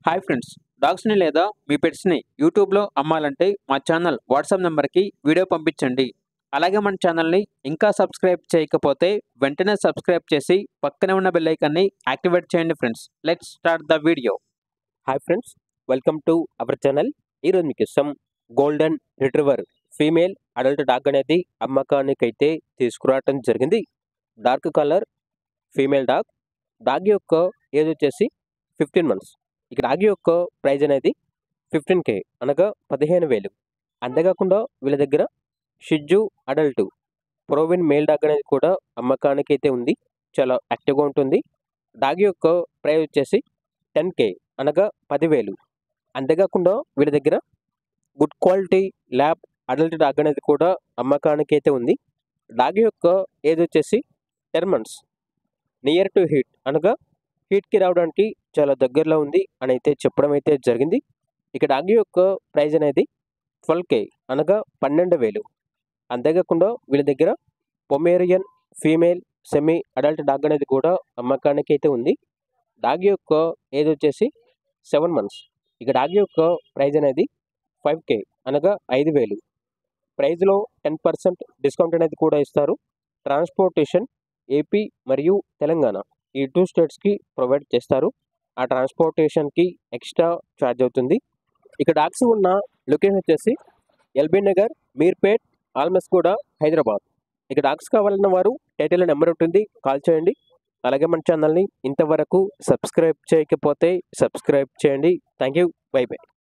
hi friends డాగ్స్ని లేదా మీ పెట్స్ని యూట్యూబ్లో అమ్మాలంటే మా ఛానల్ వాట్సాప్ నెంబర్కి వీడియో పంపించండి అలాగే మన ఛానల్ని ఇంకా సబ్స్క్రైబ్ చేయకపోతే వెంటనే సబ్స్క్రైబ్ చేసి పక్కనే ఉన్న బెల్ ఐకాన్ని యాక్టివేట్ చేయండి friends let's start the video hi friends welcome to our channel ఈరోజు మీకు ఇష్టం golden retriever female adult dog అనేది అమ్మకానికి అయితే తీసుకురావటం జరిగింది dark colour female dog dog యొక్క ఏజ్ వచ్చేసి ఫిఫ్టీన్ మంత్స్ ఇక డాగ్ యొక్క ప్రైజ్ అనేది ఫిఫ్టీన్ కే అనగా పదిహేను వేలు అంతేకాకుండా వీళ్ళ దగ్గర షిజ్జు అడల్ట్ ప్రోవిన్ మేల్ డాగ్ అనేది కూడా అమ్మకానికి అయితే ఉంది చాలా యాక్టివ్గా ఉంటుంది డాగ్ యొక్క ప్రైజ్ వచ్చేసి టెన్ కే అనగా పదివేలు అంతేకాకుండా వీళ్ళ దగ్గర good quality lab adult dog అనేది కూడా అమ్మకానికి అయితే ఉంది డాగ్ యొక్క ఏజ్ వచ్చేసి ten months near to heat అనగా హీట్కి రావడానికి చాలా దగ్గరలో ఉంది అని అయితే చెప్పడం అయితే జరిగింది ఇక డాగ్ యొక్క ప్రైజ్ అనేది ట్వెల్వ్ కే అనగా పన్నెండు వేలు అంతేకాకుండా వీళ్ళ దగ్గర Pomeranian female semi adult dog అనేది కూడా అమ్మకానికి అయితే ఉంది డాగ్ యొక్క ఏజ్ వచ్చేసి సెవెన్ మంత్స్ ఇక డాగ్ యొక్క ప్రైజ్ అనేది ఫైవ్ కే అనగా ఐదు వేలు ప్రైజ్లో టెన్ పర్సెంట్ డిస్కౌంట్ అనేది కూడా ఇస్తారు ట్రాన్స్పోర్టేషన్ ఏపీ మరియు తెలంగాణ ఈ టూ స్టేట్స్కి ప్రొవైడ్ చేస్తారు ఆ ట్రాన్స్పోర్టేషన్కి ఎక్స్ట్రా ఛార్జ్ అవుతుంది ఇక డాగ్స్ ఉన్న లొకేషన్ వచ్చేసి ఎల్బీ నగర్ మీర్పేట్ ఆల్మస్ కూడా హైదరాబాద్ ఇక డాగ్స్ కావాలన్న వారు టైటిల్ నెంబర్ ఉంటుంది కాల్ చేయండి అలాగే మన ఛానల్ని ఇంతవరకు సబ్స్క్రైబ్ చేయకపోతే సబ్స్క్రైబ్ చేయండి థ్యాంక్ యూ బై బై